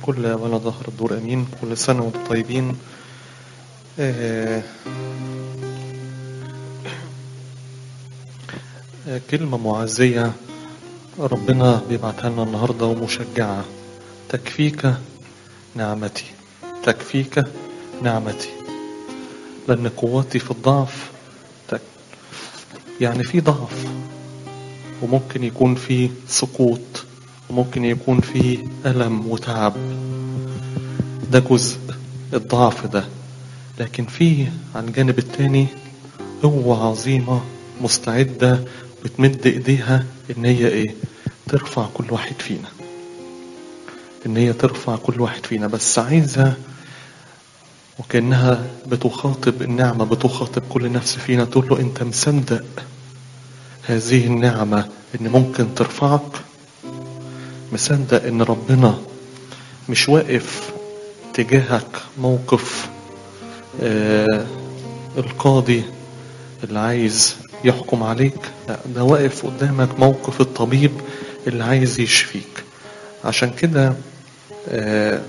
كل ولا ظهر الدور امين كل سنه وانتم طيبين آه، آه، كلمه معزيه ربنا بيبعتها لنا النهارده ومشجعه تكفيك نعمتي تكفيك نعمتي لان قوتي في الضعف تك... يعني في ضعف وممكن يكون في سقوط وممكن يكون في ألم وتعب ده جزء الضعف ده لكن في على الجانب التاني قوة عظيمة مستعدة بتمد ايديها ان هي ايه ترفع كل واحد فينا ان هي ترفع كل واحد فينا بس عايزة وكأنها بتخاطب النعمة بتخاطب كل نفس فينا تقول له انت مصدق هذه النعمة ان ممكن ترفعك مصدق ان ربنا مش واقف تجاهك موقف آه القاضي اللي عايز يحكم عليك لا ده واقف قدامك موقف الطبيب اللي عايز يشفيك عشان كده آه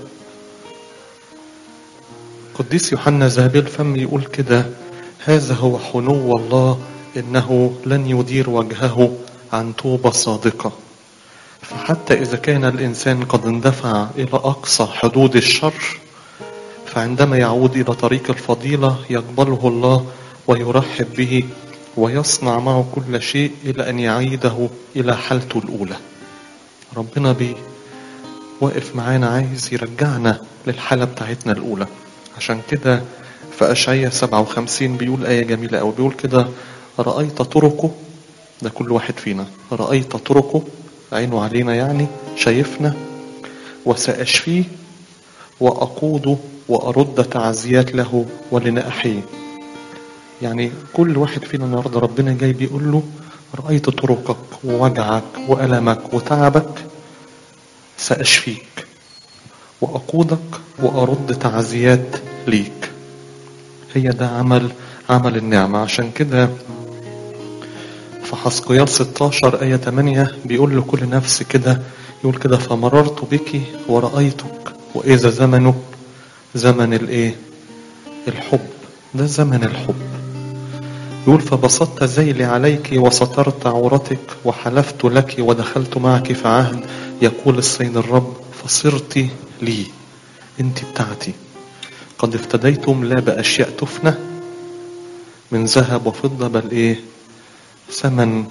قديس يوحنا ذهبي الفم يقول كده هذا هو حنو الله انه لن يدير وجهه عن توبه صادقه فحتى إذا كان الإنسان قد اندفع إلى أقصى حدود الشر فعندما يعود إلى طريق الفضيلة يقبله الله ويرحب به ويصنع معه كل شيء إلى أن يعيده إلى حالته الأولى ربنا بي واقف معانا عايز يرجعنا للحالة بتاعتنا الأولى عشان كده في أشعية 57 بيقول آية جميلة أوي بيقول كده رأيت طرقه ده كل واحد فينا رأيت طرقه عينه علينا يعني شايفنا وسأشفيه وأقوده وأرد تعزيات له ولنأحيه يعني كل واحد فينا النهارده ربنا جاي بيقول له رأيت طرقك ووجعك وألمك وتعبك سأشفيك وأقودك وأرد تعزيات ليك هي ده عمل عمل النعمة عشان كده في حسقيال 16 آية 8 بيقول لكل نفس كده يقول كده فمررت بك ورأيتك وإذا زمنه زمن الإيه؟ الحب ده زمن الحب يقول فبسطت ذيلي عليك وسترت عورتك وحلفت لك ودخلت معك في عهد يقول السيد الرب فصرت لي انت بتاعتي قد افتديتم لا بأشياء تفنى من ذهب وفضة بل ايه ثمن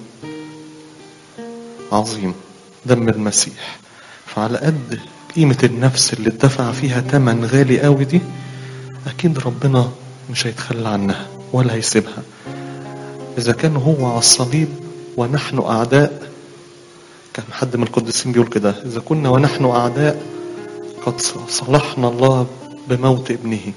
عظيم دم المسيح فعلى قد قيمة النفس اللي اتدفع فيها تمن غالي قوي دي أكيد ربنا مش هيتخلى عنها ولا هيسيبها إذا كان هو على الصليب ونحن أعداء كان حد من القديسين بيقول كده إذا كنا ونحن أعداء قد صلحنا الله بموت ابنه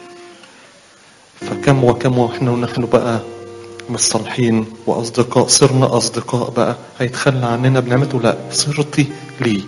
فكم وكم ونحن ونحن بقى مصطلحين وأصدقاء صرنا أصدقاء بقى هيتخلى عننا بنعمته لا صرتي لي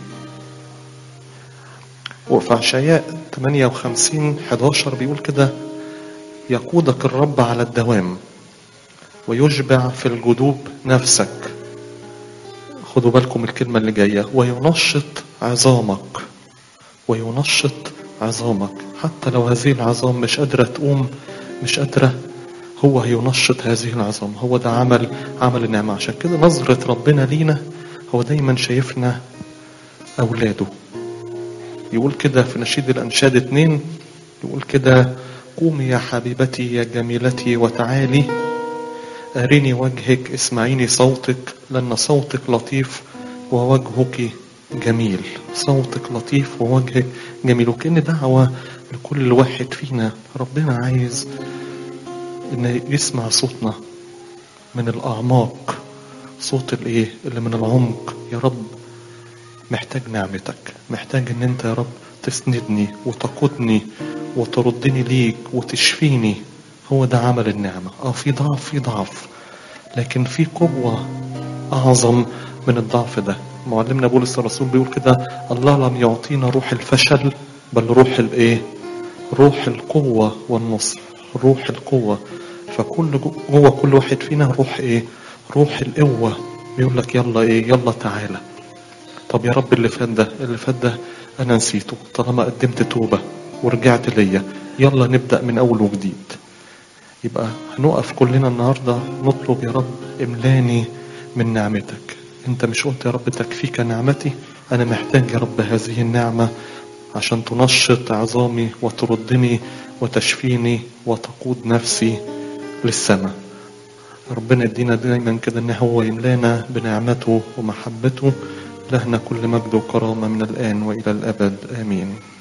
وفي عشاياء 58 11 بيقول كده يقودك الرب على الدوام ويشبع في الجدوب نفسك خدوا بالكم الكلمة اللي جاية وينشط عظامك وينشط عظامك حتى لو هذه العظام مش قادرة تقوم مش قادرة هو هينشط هذه العظام هو ده عمل عمل النعمة عشان كده نظرة ربنا لينا هو دايما شايفنا أولاده يقول كده في نشيد الأنشاد اتنين يقول كده قومي يا حبيبتي يا جميلتي وتعالي أريني وجهك اسمعيني صوتك لأن صوتك لطيف ووجهك جميل صوتك لطيف ووجهك جميل وكأن دعوة لكل واحد فينا ربنا عايز ان يسمع صوتنا من الاعماق صوت الايه اللي من العمق يا رب محتاج نعمتك محتاج ان انت يا رب تسندني وتقودني وتردني ليك وتشفيني هو ده عمل النعمة اه في ضعف في ضعف لكن في قوة أعظم من الضعف ده معلمنا بولس الرسول بيقول كده الله لم يعطينا روح الفشل بل روح الايه روح القوة والنصر روح القوة فكل جوه كل واحد فينا روح ايه روح القوة بيقول لك يلا ايه يلا تعالى طب يا رب اللي فات ده اللي فات ده انا نسيته طالما قدمت توبة ورجعت ليا يلا نبدأ من اول وجديد يبقى هنقف كلنا النهاردة نطلب يا رب املاني من نعمتك انت مش قلت يا رب تكفيك نعمتي انا محتاج يا رب هذه النعمة عشان تنشط عظامي وتردني وتشفيني وتقود نفسي للسماء ربنا يدينا دايما كده ان هو يملانا بنعمته ومحبته لهنا كل مجد وكرامة من الآن وإلى الأبد آمين